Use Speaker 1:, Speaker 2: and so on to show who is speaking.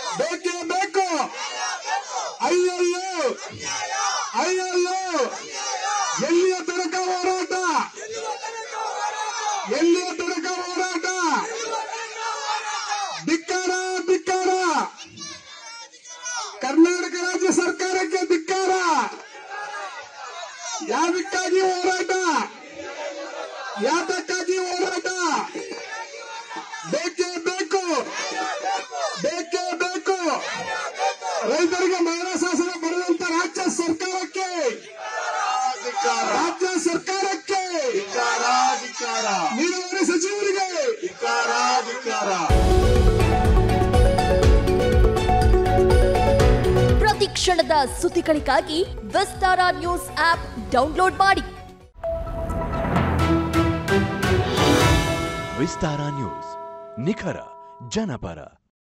Speaker 1: ಬೇಕೇ ಬೇಕು ಅಯ್ಯಯ್ಯೋ ಅಯ್ಯಯ್ಯೋ ಎಲ್ಲಿಯ ತನಕ ಹೋರಾಟ ಎಲ್ಲಿಯ ತನಕ ಹೋರಾಟ ಧಿಕ್ಕಾರ ಧಿಕ್ಕಾರ ಕರ್ನಾಟಕ ರಾಜ್ಯ ಸರ್ಕಾರಕ್ಕೆ ಧಿಕ್ಕಾರ ಯಾದಕ್ಕಾಗಿ ಹೋರಾಟ ಯಾತಕ್ಕಾಗಿ ಹೋರಾಟ ಬೇಕೇ ಬೇಕು ಬೇಕೇ ಬೇಕು ರೈತರಿಗೆ ಮಹಿಳಾ ಶಾಸನ ಬರೆದಂತ ರಾಜ್ಯ ಸರ್ಕಾರಕ್ಕೆ
Speaker 2: ಧಿಕ್ಕಾರ
Speaker 1: ರಾಜ್ಯ ಸರ್ಕಾರಕ್ಕೆ
Speaker 2: ಧಿಕ್ಕಾರ ಧಿಕ್ಕಾರ
Speaker 1: ನೀರಾವರಿ ಸಚಿವರಿಗೆ
Speaker 2: ಧಿಕ್ಕಾರ ಧಿಕ್ಕಾರ
Speaker 3: ಪ್ರತಿ ಕ್ಷಣದ ಸುದ್ದಿಗಳಿಗಾಗಿ ವಿಸ್ತಾರ ನ್ಯೂಸ್ ಆಪ್ ಡೌನ್ಲೋಡ್ ಮಾಡಿ
Speaker 4: ವಿಸ್ತಾರ ನ್ಯೂಸ್ ನಿಖರ ಜನಪರ